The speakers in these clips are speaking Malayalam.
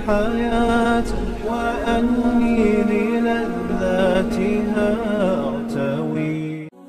الحياة وأني للذاتها أرتوي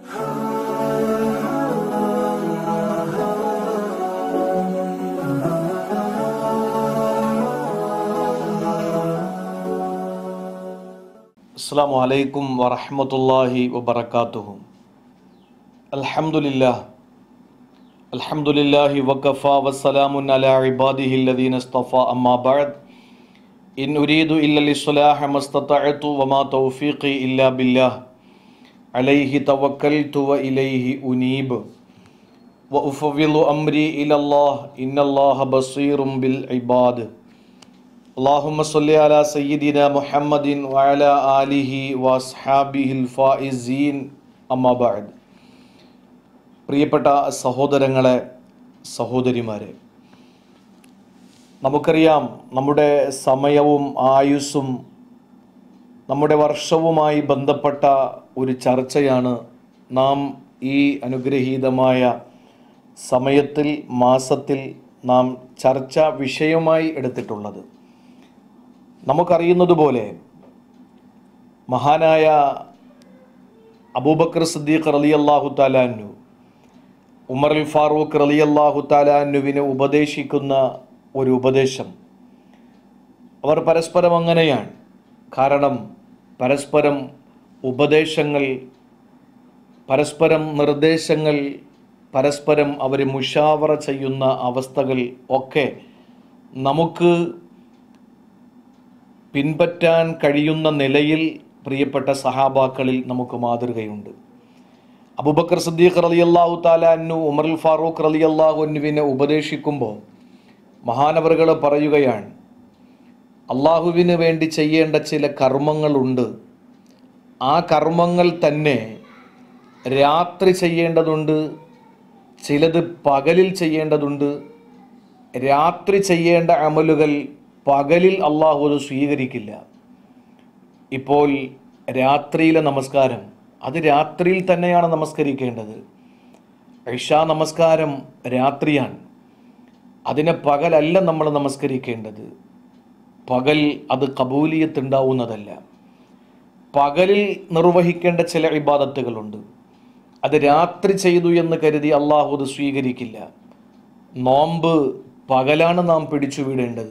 السلام عليكم ورحمة الله وبركاته الحمد لله الحمد لله وكفى وسلام على عباده الذين اصطفى أما بعد إن أريد إلا الإصلاح ما استطعت وما توفيقي إلا بالله عليه توكلت وإليه أنيب وأفوض أمري إلى الله إن الله بصير بالعباد اللهم صل على سيدنا محمد وعلى آله وأصحابه الفائزين أما بعد പ്രിയപ്പെട്ട സഹോദരങ്ങളെ സഹോദരിമാരെ നമുക്കറിയാം നമ്മുടെ സമയവും ആയുസ്സും നമ്മുടെ വർഷവുമായി ബന്ധപ്പെട്ട ഒരു ചർച്ചയാണ് നാം ഈ അനുഗ്രഹീതമായ സമയത്തിൽ മാസത്തിൽ നാം ചർച്ച വിഷയമായി എടുത്തിട്ടുള്ളത് നമുക്കറിയുന്നതുപോലെ മഹാനായ അബൂബക്കർ സിദ്ദീഖ് റലി അള്ളാഹു താലാന്നു ഉമർ അൽ ഫാറൂഖ് റലി അള്ളാഹു താലാന്നുവിനെ ഉപദേശിക്കുന്ന ഒരു ഉപദേശം അവർ പരസ്പരം അങ്ങനെയാണ് കാരണം പരസ്പരം ഉപദേശങ്ങൾ പരസ്പരം നിർദ്ദേശങ്ങൾ പരസ്പരം അവർ മുഷാവറ ചെയ്യുന്ന അവസ്ഥകൾ ഒക്കെ നമുക്ക് പിൻപറ്റാൻ കഴിയുന്ന നിലയിൽ പ്രിയപ്പെട്ട സഹാബാക്കളിൽ നമുക്ക് മാതൃകയുണ്ട് അബുബക്കർ സദ്ദീഖ് റലി അള്ളാഹു താലാന്നു ഉമർ ഫാറൂഖ് റലി അള്ളാഹു അനുവിനെ ഉപദേശിക്കുമ്പോൾ മഹാനവറുകൾ പറയുകയാണ് അള്ളാഹുവിന് വേണ്ടി ചെയ്യേണ്ട ചില കർമ്മങ്ങളുണ്ട് ആ കർമ്മങ്ങൾ തന്നെ രാത്രി ചെയ്യേണ്ടതുണ്ട് ചിലത് പകലിൽ ചെയ്യേണ്ടതുണ്ട് രാത്രി ചെയ്യേണ്ട അമലുകൾ പകലിൽ അള്ളാഹു അത് സ്വീകരിക്കില്ല ഇപ്പോൾ രാത്രിയിലെ നമസ്കാരം അത് രാത്രിയിൽ തന്നെയാണ് നമസ്കരിക്കേണ്ടത് ഇഷാ നമസ്കാരം രാത്രിയാണ് അതിനെ പകലല്ല നമ്മൾ നമസ്കരിക്കേണ്ടത് പകൽ അത് കബൂലിയത്ത് ഉണ്ടാവുന്നതല്ല പകലിൽ നിർവഹിക്കേണ്ട ചില ഇബാദത്തുകളുണ്ട് അത് രാത്രി ചെയ്തു എന്ന് കരുതി അള്ളാഹു അത് സ്വീകരിക്കില്ല നോമ്പ് പകലാണ് നാം പിടിച്ചുവിടേണ്ടത്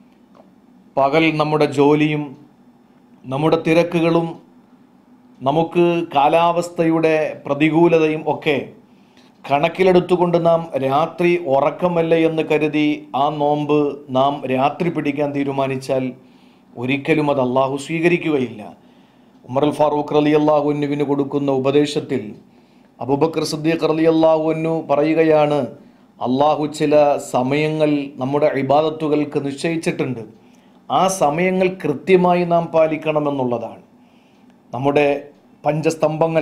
പകൽ നമ്മുടെ ജോലിയും നമ്മുടെ തിരക്കുകളും നമുക്ക് കാലാവസ്ഥയുടെ പ്രതികൂലതയും ഒക്കെ കണക്കിലെടുത്തുകൊണ്ട് നാം രാത്രി ഉറക്കമല്ല എന്ന് കരുതി ആ നോമ്പ് നാം രാത്രി പിടിക്കാൻ തീരുമാനിച്ചാൽ ഒരിക്കലും അത് അള്ളാഹു സ്വീകരിക്കുകയില്ല ഉമർ അൽ ഫാറൂഖ് റലി അള്ളാഹുവിന് കൊടുക്കുന്ന ഉപദേശത്തിൽ അബൂബക്കർ സിദ്ദീഖ് റലി അള്ളാഹുവിനു പറയുകയാണ് അള്ളാഹു ചില സമയങ്ങൾ നമ്മുടെ ഇബാദത്തുകൾക്ക് നിശ്ചയിച്ചിട്ടുണ്ട് ആ സമയങ്ങൾ കൃത്യമായി നാം പാലിക്കണമെന്നുള്ളതാണ് നമ്മുടെ പഞ്ചസ്തംഭങ്ങൾ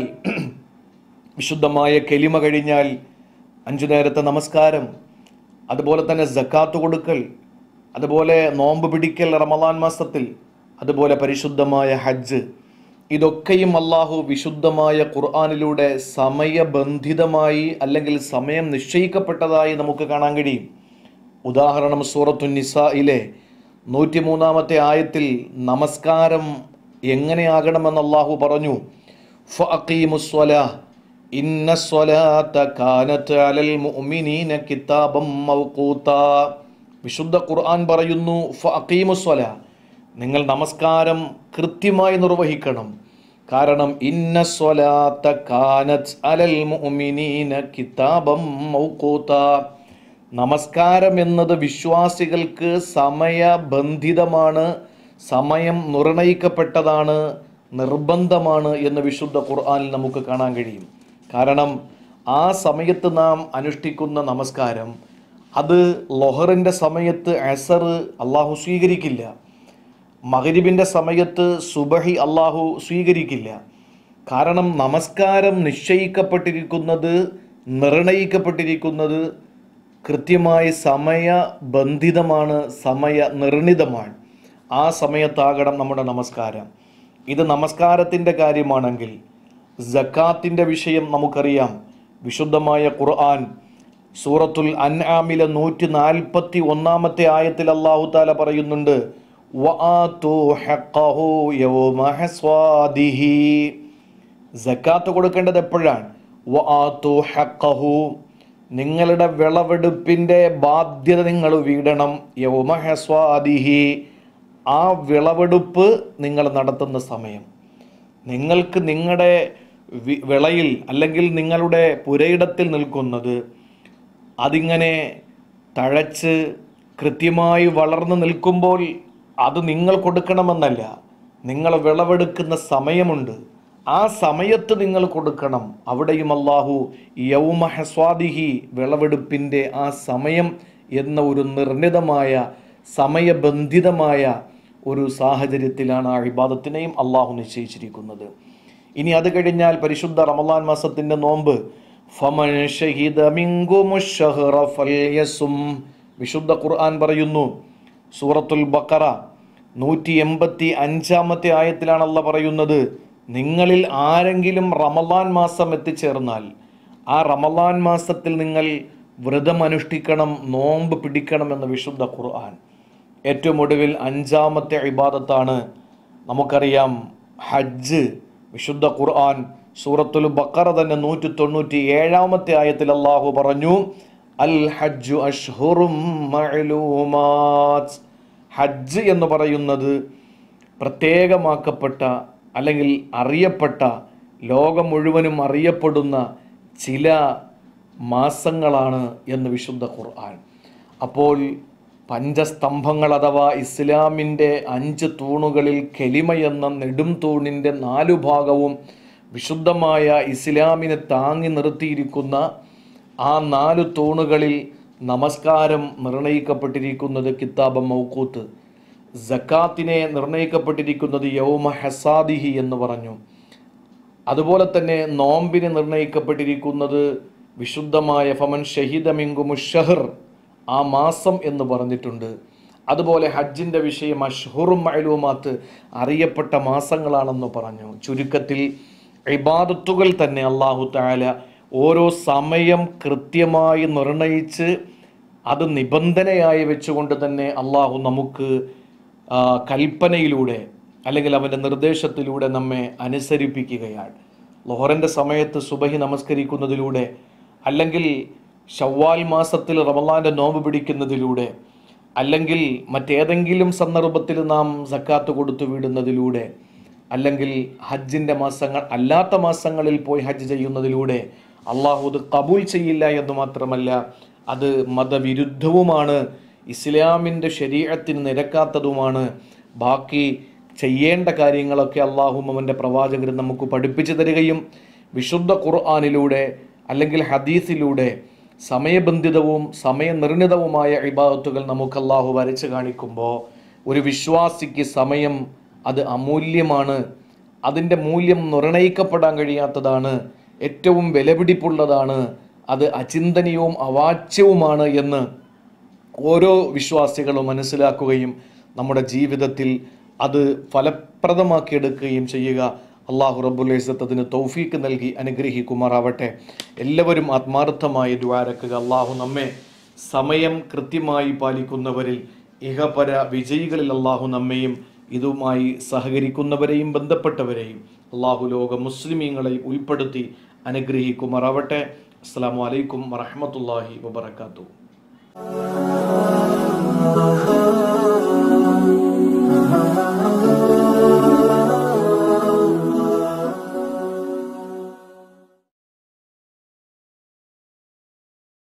വിശുദ്ധമായ കെലിമ കഴിഞ്ഞാൽ അഞ്ചു നേരത്തെ നമസ്കാരം അതുപോലെ തന്നെ ജക്കാത്ത് കൊടുക്കൽ അതുപോലെ നോമ്പ് പിടിക്കൽ റമദാൻ മാസത്തിൽ അതുപോലെ പരിശുദ്ധമായ ഹജ്ജ് ഇതൊക്കെയും അള്ളാഹു വിശുദ്ധമായ ഖുർആാനിലൂടെ സമയബന്ധിതമായി അല്ലെങ്കിൽ സമയം നിശ്ചയിക്കപ്പെട്ടതായി നമുക്ക് കാണാൻ കഴിയും ഉദാഹരണം സൂറത്തു നിസയിലെ നൂറ്റിമൂന്നാമത്തെ ആയത്തിൽ നമസ്കാരം എങ്ങനെയാകണമെന്ന് അള്ളാഹു പറഞ്ഞു ഫഅഖീമുസ്വലാ ഇന്ന സ്വലാത്ത കാനത്ത് അലൽ മുഅ്മിനീന കിതാബം മൗഖൂതാ വിശുദ്ധ ഖുർആൻ പറയുന്നു ഫഅഖീമുസ്വല നിങ്ങൾ നമസ്കാരം കൃത്യമായി നിർവഹിക്കണം കാരണം ഇന്ന സ്വലാത്ത കാനത്ത് അലൽ മുഅ്മിനീന കിതാബം മൗഖൂതാ നമസ്കാരം എന്നത് വിശ്വാസികൾക്ക് സമയബന്ധിതമാണ് സമയം നിർണയിക്കപ്പെട്ടതാണ് നിർബന്ധമാണ് എന്ന് വിശുദ്ധ ഖുർആനിൽ നമുക്ക് കാണാൻ കഴിയും കാരണം ആ സമയത്ത് നാം അനുഷ്ഠിക്കുന്ന നമസ്കാരം അത് ലൊഹറിൻ്റെ സമയത്ത് അസർ അള്ളാഹു സ്വീകരിക്കില്ല മകരിബിൻ്റെ സമയത്ത് സുബഹി അള്ളാഹു സ്വീകരിക്കില്ല കാരണം നമസ്കാരം നിശ്ചയിക്കപ്പെട്ടിരിക്കുന്നത് നിർണയിക്കപ്പെട്ടിരിക്കുന്നത് കൃത്യമായി സമയബന്ധിതമാണ് സമയ നിർണിതമാണ് ആ സമയത്താകണം നമ്മുടെ നമസ്കാരം ഇത് നമസ്കാരത്തിൻ്റെ കാര്യമാണെങ്കിൽ ജക്കാത്തിൻ്റെ വിഷയം നമുക്കറിയാം വിശുദ്ധമായ ഖുർആൻ സൂറത്തുൽ അൻആമിലെ നൂറ്റി നാൽപ്പത്തി ഒന്നാമത്തെ ആയത്തിൽ അള്ളാഹു താല പറയുന്നുണ്ട് വആതു ഹഖഹു യൗമ ഹസ്വാദിഹി സക്കാത്ത് കൊടുക്കേണ്ടത് എപ്പോഴാണ് വആതു ഹഖഹു നിങ്ങളുടെ വിളവെടുപ്പിൻ്റെ ബാധ്യത നിങ്ങൾ വീടണം യൗമ ഹസ്വാദിഹി ആ വിളവെടുപ്പ് നിങ്ങൾ നടത്തുന്ന സമയം നിങ്ങൾക്ക് നിങ്ങളുടെ വി- വിളയിൽ അല്ലെങ്കിൽ നിങ്ങളുടെ പുരയിടത്തിൽ നിൽക്കുന്നത് അതിങ്ങനെ തഴച്ച് കൃത്യമായി വളർന്നു നിൽക്കുമ്പോൾ അത് നിങ്ങൾ കൊടുക്കണമെന്നല്ല നിങ്ങൾ വിളവെടുക്കുന്ന സമയമുണ്ട് ആ സമയത്ത് നിങ്ങൾ കൊടുക്കണം അവിടെയും അള്ളാഹു യൗമ ഹസ്വാദിഹി വിളവെടുപ്പിൻ്റെ ആ സമയം എന്ന ഒരു നിർണിതമായ സമയബന്ധിതമായ ഒരു സാഹചര്യത്തിലാണ് ആ ഇബാദത്തിനെയും അള്ളാഹു നിശ്ചയിച്ചിരിക്കുന്നത് ഇനി അത് കഴിഞ്ഞാൽ പരിശുദ്ധ റമദാൻ മാസത്തിന്റെ നോമ്പ് ഫമൻ ഷഹിദ മിൻകുമുശ് ശഹ്റ ഫൽയസും. വിശുദ്ധ ഖുർആൻ പറയുന്നു സൂറത്തുൽ ബക്കറ നൂറ്റി എൺപത്തി അഞ്ചാമത്തെ ആയത്തിലാണ് അല്ല പറയുന്നത് നിങ്ങളിൽ ആരെങ്കിലും റമദാൻ മാസം എത്തിച്ചേർന്നാൽ ആ റമദാൻ മാസത്തിൽ നിങ്ങൾ വ്രതം അനുഷ്ഠിക്കണം നോമ്പ് പിടിക്കണം എന്ന വിശുദ്ധ ഖുർആൻ ഏറ്റവും ഒടുവിൽ അഞ്ചാമത്തെ ഇബാദത്താണ് നമുക്കറിയാം ഹജ്ജ് വിശുദ്ധ ഖുർആൻ സൂറത്തുൽ ബക്കറ തന്നെ നൂറ്റി തൊണ്ണൂറ്റി ഏഴാമത്തെ ആയത്തിൽ അള്ളാഹു പറഞ്ഞു അൽ ഹജ്ജു അഷ്ഹുറും മഅലൂമാത്ത് ഹജ്ജ് എന്ന് പറയുന്നത് പ്രത്യേകമാക്കപ്പെട്ട അല്ലെങ്കിൽ അറിയപ്പെട്ട ലോകം മുഴുവനും അറിയപ്പെടുന്ന ചില മാസങ്ങളാണ് എന്ന് വിശുദ്ധ ഖുർആൻ അപ്പോൾ പഞ്ചസ്തംഭങ്ങൾ അഥവാ ഇസ്ലാമിൻ്റെ അഞ്ച് തൂണുകളിൽ കെലിമ എന്ന നെടും തൂണിൻ്റെ നാലു ഭാഗവും വിശുദ്ധമായ ഇസ്ലാമിനെ താങ്ങി നിർത്തിയിരിക്കുന്ന ആ നാലു തൂണുകളിൽ നമസ്കാരം നിർണയിക്കപ്പെട്ടിരിക്കുന്നത് കിതാബ് മൗക്കൂത്ത് സക്കാത്തിനെ നിർണയിക്കപ്പെട്ടിരിക്കുന്നത് യൗമ ഹസാദിഹി എന്ന് പറഞ്ഞു അതുപോലെ തന്നെ നോമ്പിന് നിർണയിക്കപ്പെട്ടിരിക്കുന്നത് വിശുദ്ധമായ ഫമൻ ഷഹീദ മിങ്കുമുഷഹർ ആ മാസം എന്ന് പറഞ്ഞിട്ടുണ്ട് അതുപോലെ ഹജ്ജിൻ്റെ വിഷയം അഷ്ഹുറും മഅലൂമാത്ത് അറിയപ്പെട്ട മാസങ്ങളാണെന്ന് പറഞ്ഞു ചുരുക്കത്തിൽ ഇബാദത്തുകൾ തന്നെ അള്ളാഹു താല ഓരോ സമയം കൃത്യമായി നിർണയിച്ച് അത് നിബന്ധനയായി വെച്ചുകൊണ്ട് തന്നെ അള്ളാഹു നമുക്ക് ആ, കൽപ്പനയിലൂടെ അല്ലെങ്കിൽ അവൻ്റെ നിർദ്ദേശത്തിലൂടെ നമ്മെ അനുസരിപ്പിക്കുകയാണ് ലോഹറിൻ്റെ സമയത്ത് സുബഹി നമസ്കരിക്കുന്നതിലൂടെ അല്ലെങ്കിൽ ഷവ്വാൽ മാസത്തിൽ റമലാൻ്റെ നോമ്പ് പിടിക്കുന്നതിലൂടെ അല്ലെങ്കിൽ മറ്റേതെങ്കിലും സന്ദർഭത്തിൽ നാം സക്കാത്ത് കൊടുത്തു വിടുന്നതിലൂടെ അല്ലെങ്കിൽ ഹജ്ജിൻ്റെ മാസങ്ങൾ അല്ലാത്ത മാസങ്ങളിൽ പോയി ഹജ്ജ് ചെയ്യുന്നതിലൂടെ അള്ളാഹു അത് കബൂൽ ചെയ്യില്ല എന്ന് മാത്രമല്ല അത് മതവിരുദ്ധവുമാണ് ഇസ്ലാമിൻ്റെ ശരീരത്തിന് നിരക്കാത്തതുമാണ് ബാക്കി ചെയ്യേണ്ട കാര്യങ്ങളൊക്കെ അള്ളാഹും അവൻ്റെ പ്രവാചകർ നമുക്ക് പഠിപ്പിച്ചു തരികയും വിശുദ്ധ ഖുർആാനിലൂടെ അല്ലെങ്കിൽ ഹദീസിലൂടെ സമയബന്ധിതവും സമയനിർണിതവുമായ ഇബാദത്തുകൾ നമുക്ക് അള്ളാഹു വരച്ച് കാണിക്കുമ്പോൾ ഒരു വിശ്വാസിക്ക് സമയം അത് അമൂല്യമാണ് അതിൻ്റെ മൂല്യം നിർണയിക്കപ്പെടാൻ കഴിയാത്തതാണ് ഏറ്റവും വിലപിടിപ്പുള്ളതാണ് അത് അചിന്തനീയവും അവാച്യവുമാണ് എന്ന് ഓരോ വിശ്വാസികളും മനസ്സിലാക്കുകയും നമ്മുടെ ജീവിതത്തിൽ അത് ഫലപ്രദമാക്കിയെടുക്കുകയും ചെയ്യുക അള്ളാഹു റബ്ബുൽ ഇസ്സത്ത് അതിന് തൗഫീക്ക് നൽകി അനുഗ്രഹിക്കുമാറാവട്ടെ എല്ലാവരും ആത്മാർത്ഥമായി ദ്വാരക്കുക അള്ളാഹു നമ്മെ സമയം കൃത്യമായി പാലിക്കുന്നവരിൽ ഇഹപര വിജയികളിൽ അള്ളാഹു നമ്മയും ഇതുമായി സഹകരിക്കുന്നവരെയും ബന്ധപ്പെട്ടവരെയും അള്ളാഹു ലോക മുസ്ലിമീങ്ങളെയും ഉൾപ്പെടുത്തി അനുഗ്രഹിക്കുമാറാവട്ടെ അസ്സാം വലൈക്കും വറഹമത്തല്ലാഹി വബർക്കാത്തു